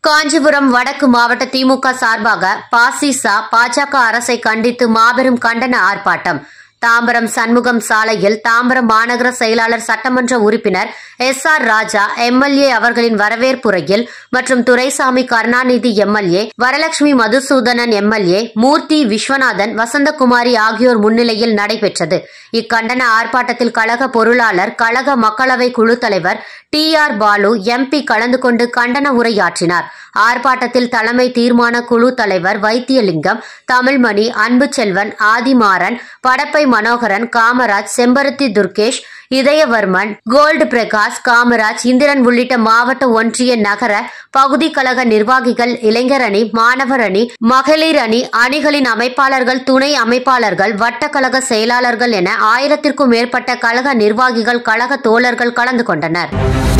காஞ்சிபுரம் வடக்கு மாவட்ட திமுக சார்பாக பாசிசா பாஜக அரசை கண்டித்து மாபெரும் கண்டன ஆர்ப்பாட்டம் தாம்பரம் சண்முகம் சாலையில் தாம்பரம் மாநகர செயலாளர் சட்டமன்ற உறுப்பினர் எஸ் ஆர் ராஜா எம்எல்ஏ அவர்களின் வரவேற்புரையில் மற்றும் துரைசாமி கருணாநிதி எம்எல்ஏ வரலட்சுமி மதுசூதனன் எம்எல்ஏ மூர்த்தி விஸ்வநாதன் வசந்தகுமாரி ஆகியோர் முன்னிலையில் நடைபெற்றது இக்கண்டன ஆர்ப்பாட்டத்தில் கழக பொருளாளர் கழக மக்களவை குழு தலைவர் டி ஆர் பாலு எம்பி கலந்து கொண்டு கண்டன உரையாற்றினார் ஆர்ப்பாட்டத்தில் தலைமை தீர்மான குழு தலைவர் வைத்தியலிங்கம் தமிழ்மணி அன்புச்செல்வன் ஆதிமாறன் படப்பை மனோகரன் காமராஜ் செம்பருத்தி துர்கேஷ் இதயவர்மன் கோல்டு பிரகாஷ் காமராஜ் இந்திரன் உள்ளிட்ட மாவட்ட ஒன்றிய நகர பகுதி கழக நிர்வாகிகள் இளைஞர் அணி மாணவர் அணி மகளிர் அணி அணிகளின் அமைப்பாளர்கள் துணை அமைப்பாளர்கள் வட்டக்கழக செயலாளர்கள் என ஆயிரத்திற்கும் மேற்பட்ட கழக நிர்வாகிகள் கழக தோழர்கள் கலந்து கொண்டனர்